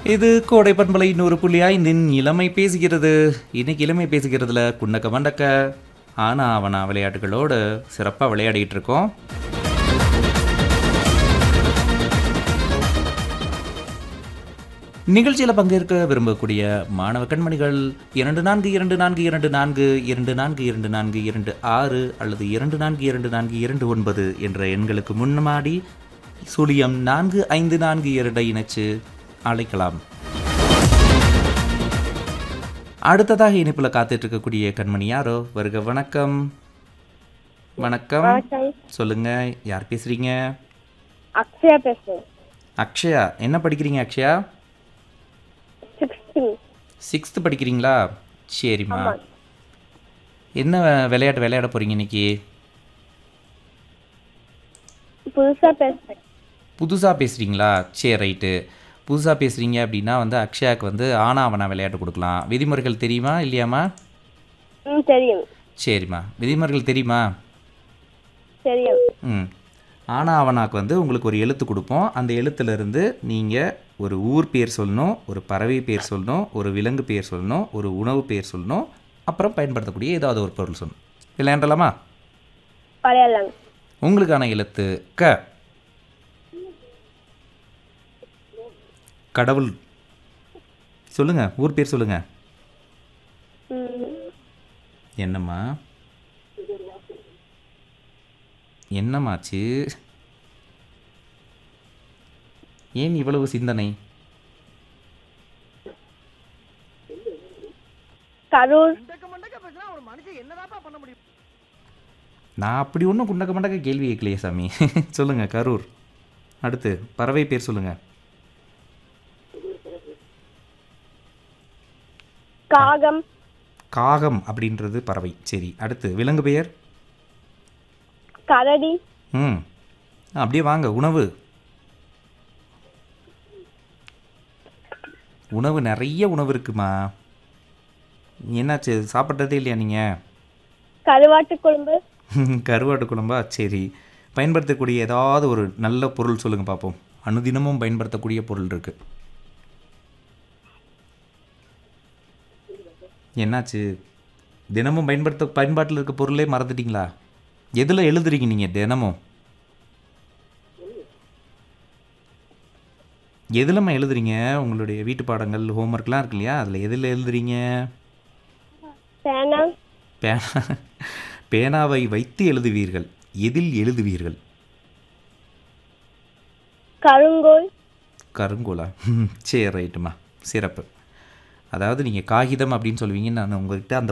இது கோடை பண்பலை நூறு புள்ளி ஐந்தின் இளமை பேசுகிறது இன்னைக்கு இளமை பேசுகிறதுல குண்டக்க மண்டக்க ஆனா அவனா விளையாட்டுகளோடு சிறப்பாக விளையாடிட்டு இருக்கோம் நிகழ்ச்சியில் பங்கேற்க விரும்பக்கூடிய மாணவ கண்மணிகள் இரண்டு நான்கு இரண்டு நான்கு இரண்டு நான்கு இரண்டு நான்கு இரண்டு நான்கு இரண்டு ஆறு அல்லது இரண்டு நான்கு இரண்டு நான்கு இரண்டு ஒன்பது என்ற எண்களுக்கு முன்னாடி சுழியம் நான்கு ஐந்து நான்கு இரண்டை இணைச்சு அழைக்கலாம் அடுத்ததாக இணைப்பில் காத்துட்டு இருக்கக்கூடிய கண்மணி யாரோ வருக வணக்கம் வணக்கம் வணக்கம் சொல்லுங்க யார் பேசுறீங்க அக்ஷயா பேசுறேன் அக்ஷயா என்ன படிக்கிறீங்க அக்ஷயா சிக்ஸ்டீன் சிக்ஸ்த்து படிக்கிறீங்களா சரிம்மா என்ன விளையாட்டு விளையாட போறீங்க இன்னைக்கு புதுசா பேசுறேன் புதுசாக பேசுகிறீங்களா சரி ரைட்டு புதுசாக பேசுகிறீங்க அப்படின்னா வந்து அக்ஷயாவுக்கு வந்து ஆனாவனா விளையாட்டு கொடுக்கலாம் விதிமுறைகள் தெரியுமா இல்லையாம்மா ம் தெரியும் சரிம்மா விதிமுறைகள் தெரியுமா தெரியும் ம் ஆனாவனாக்கு வந்து உங்களுக்கு ஒரு எழுத்து கொடுப்போம் அந்த எழுத்துலேருந்து நீங்கள் ஒரு ஊர் பேர் சொல்லணும் ஒரு பறவை பேர் சொல்லணும் ஒரு விலங்கு பேர் சொல்லணும் ஒரு உணவு பேர் சொல்லணும் அப்புறம் பயன்படுத்தக்கூடிய ஏதாவது ஒரு பொருள் சொல்லணும் விளையாண்டலாமா பழையலாம் உங்களுக்கான எழுத்து க கடவுள் சொல்லுங்க ஊர் பேர் சொல்லுங்க ம் என்னம்மா என்னம்மாச்சு ஏன் இவ்வளவு சிந்தனை கரூர் நான் அப்படி ஒன்றும் குண்டக்க மண்டக்க கேள்வி கேட்கலையே சாமி சொல்லுங்க கரூர் அடுத்து பறவை பேர் சொல்லுங்க காகம் காகம் அப்படின்றது பறவை சரி அடுத்து விலங்கு பெயர் கரடி ம் அப்படியே வாங்க உணவு உணவு நிறைய உணவு இருக்குமா என்னாச்சு சாப்பிட்றதே இல்லையா நீங்கள் கருவாட்டு குழம்பு கருவாட்டு குழம்பா சரி பயன்படுத்தக்கூடிய ஏதாவது ஒரு நல்ல பொருள் சொல்லுங்கள் பார்ப்போம் அனுதினமும் பயன்படுத்தக்கூடிய பொருள் இருக்குது என்னாச்சு தினமும் பயன்படுத்த பயன்பாட்டில் இருக்க பொருளே மறந்துட்டீங்களா எதில் எழுதுறீங்க நீங்கள் தினமும் எதுலம்மா எழுதுறீங்க உங்களுடைய வீட்டு பாடங்கள் ஹோம்ஒர்க்லாம் இருக்கு இல்லையா அதில் எதில் எழுதுறீங்க பேனா பேனா பேனாவை வைத்து எழுதுவீர்கள் எதில் எழுதுவீர்கள் கருங்கோல் கருங்கோலா ம், சரி ரைட்டுமா சிறப்பு அதாவது நீங்கள் காகிதம் அப்படின்னு சொல்லுவீங்க நான் உங்கள்கிட்ட அந்த